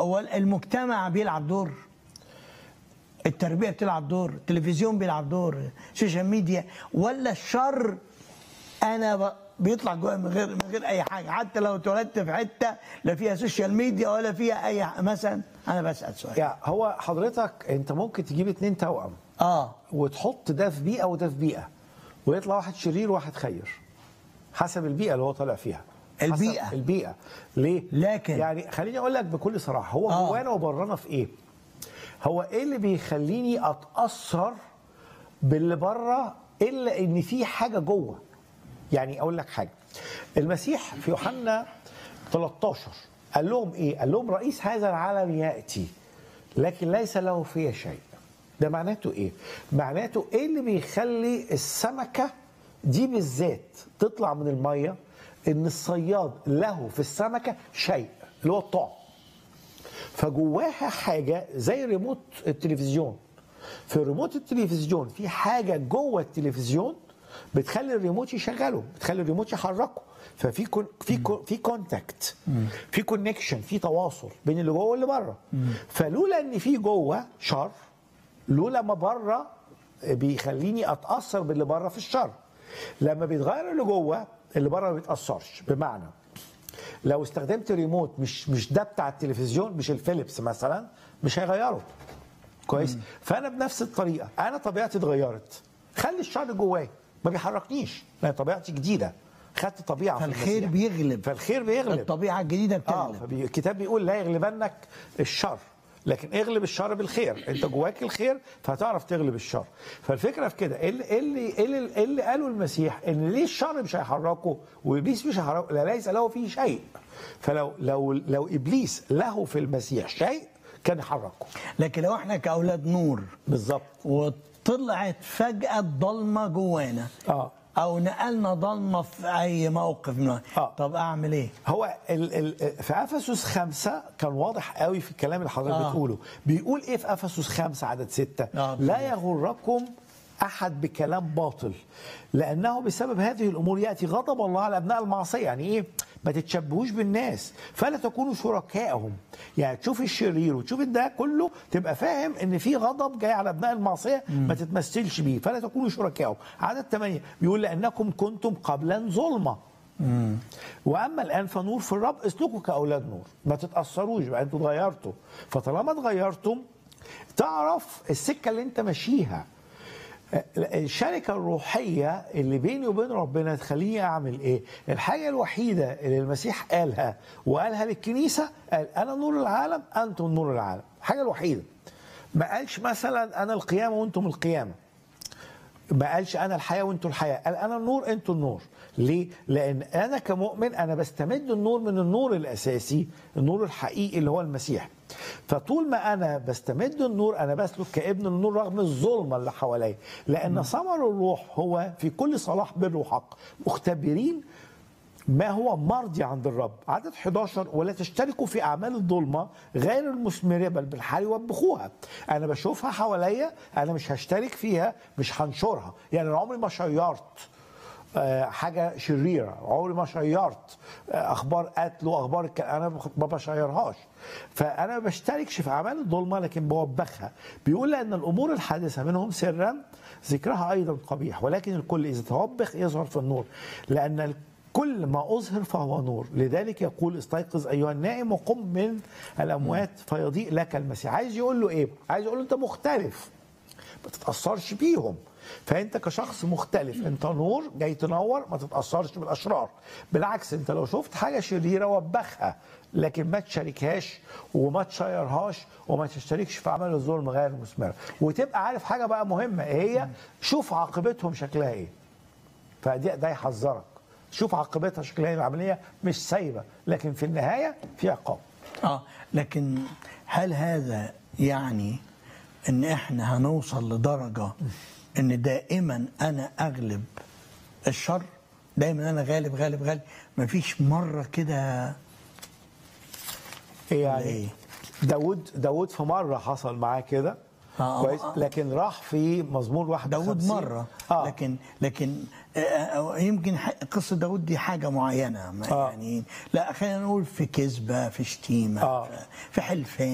هو المجتمع بيلعب دور التربيه بتلعب دور التلفزيون بيلعب دور السوشيال ميديا ولا الشر انا ب... بيطلع جوايا من غير من غير اي حاجه حتى لو اتولدت في حته لا فيها سوشيال ميديا ولا فيها اي ح- مثلا انا بسال سؤال يعني هو حضرتك انت ممكن تجيب اتنين توأم اه وتحط ده في بيئه وده في بيئه ويطلع واحد شرير وواحد خير حسب البيئه اللي هو طالع فيها حسب البيئة. البيئه ليه لكن- يعني خليني اقول لك بكل صراحه هو آه. جوانا وبرانا في ايه هو ايه اللي بيخليني اتاثر باللي بره الا ان في حاجه جوه يعني اقول لك حاجه المسيح في يوحنا 13 قال لهم ايه قال لهم رئيس هذا العالم ياتي لكن ليس له فيه شيء ده معناته ايه معناته ايه اللي بيخلي السمكه دي بالذات تطلع من الميه ان الصياد له في السمكه شيء اللي هو الطعم فجواها حاجه زي ريموت التلفزيون في ريموت التلفزيون في حاجه جوه التلفزيون بتخلي الريموت يشغله بتخلي الريموت يحركه ففي كون في كون في كونتاكت في كونكشن في تواصل بين اللي جوه واللي بره فلولا ان في جوه شر لولا ما بره بيخليني اتاثر باللي بره في الشر لما بيتغير اللي جوه اللي بره ما بيتاثرش بمعنى لو استخدمت ريموت مش مش ده بتاع التلفزيون مش الفيليبس مثلا مش هيغيره كويس فانا بنفس الطريقه انا طبيعتي اتغيرت خلي الشر جواي ما بيحركنيش لان طبيعتي جديده خدت طبيعه في فالخير المسيح. بيغلب فالخير بيغلب الطبيعه الجديده اه بتغلب فالكتاب بيقول لا يغلبنك الشر لكن اغلب الشر بالخير انت جواك الخير فهتعرف تغلب الشر فالفكره في كده ايه اللي إيه اللي إيه اللي, إيه اللي قاله المسيح ان ليه الشر مش هيحركه وابليس مش هيحركه لا ليس له فيه شيء فلو لو لو ابليس له في المسيح شيء كان يحركه لكن لو احنا كاولاد نور بالظبط وطلعت فجاه ضلمه جوانا اه او نقلنا ضلمه في اي موقف من آه. طب اعمل ايه هو ال ال في افسس خمسة كان واضح قوي في الكلام اللي حضرتك آه. آه. بتقوله بيقول ايه في افسس خمسة عدد ستة آه، لا يغركم احد بكلام باطل لانه بسبب هذه الامور ياتي غضب الله على ابناء المعصيه يعني ايه ما تتشبهوش بالناس فلا تكونوا شركائهم يعني تشوف الشرير وتشوف ده كله تبقى فاهم ان في غضب جاي على ابناء المعصيه ما تتمثلش بيه فلا تكونوا شركائهم عدد 8 بيقول لانكم كنتم قبلا ظلمه واما الان فنور في الرب اسلكوا كاولاد نور ما تتاثروش بقى انتوا اتغيرتوا فطالما اتغيرتم تعرف السكه اللي انت ماشيها الشركة الروحية اللي بيني وبين ربنا تخليني أعمل إيه؟ الحاجة الوحيدة اللي المسيح قالها وقالها للكنيسة قال أنا نور العالم أنتم نور العالم الحاجة الوحيدة ما قالش مثلا أنا القيامة وأنتم القيامة ما قالش انا الحياه وانتوا الحياه قال انا النور انتوا النور ليه لان انا كمؤمن انا بستمد النور من النور الاساسي النور الحقيقي اللي هو المسيح فطول ما انا بستمد النور انا بسلك كابن النور رغم الظلمه اللي حواليا لان ثمر الروح هو في كل صلاح بر وحق مختبرين ما هو مرضي عند الرب عدد 11 ولا تشتركوا في اعمال الظلمه غير المثمره بل بالحال وبخوها انا بشوفها حواليا انا مش هشترك فيها مش هنشرها يعني أنا عمري ما شيرت آه، حاجه شريره عمري ما شيرت آه، اخبار قتل واخبار الك... انا ما بشيرهاش فانا ما بشتركش في اعمال الظلمه لكن بوبخها بيقول لان الامور الحادثه منهم سرا ذكرها ايضا قبيح ولكن الكل اذا توبخ يظهر في النور لان كل ما أظهر فهو نور لذلك يقول استيقظ أيها النائم وقم من الأموات فيضيء لك المسيح عايز يقول له إيه عايز يقول له أنت مختلف ما تتأثرش بيهم فأنت كشخص مختلف أنت نور جاي تنور ما تتأثرش بالأشرار بالعكس أنت لو شفت حاجة شريرة وبخها لكن ما تشاركهاش وما تشيرهاش وما تشتركش في عمل الظلم غير المثمرة وتبقى عارف حاجة بقى مهمة هي شوف عاقبتهم شكلها إيه فدي ده يحذرك شوف عاقبتها شكلها إيه. العمليه مش سايبه لكن في النهايه في عقاب اه لكن هل هذا يعني ان احنا هنوصل لدرجه ان دائما انا اغلب الشر دايما انا غالب غالب غالب مفيش مره كده يعني إيه؟ داود داود في مره حصل معاه كده آه، كويس آه. لكن راح في مزمور 51 داود مرة آه. لكن لكن آه، آه، يمكن ح- قصة داود دي حاجة معينة ما آه. يعني لا خلينا نقول في كذبة في شتيمة آه. في- في حلفان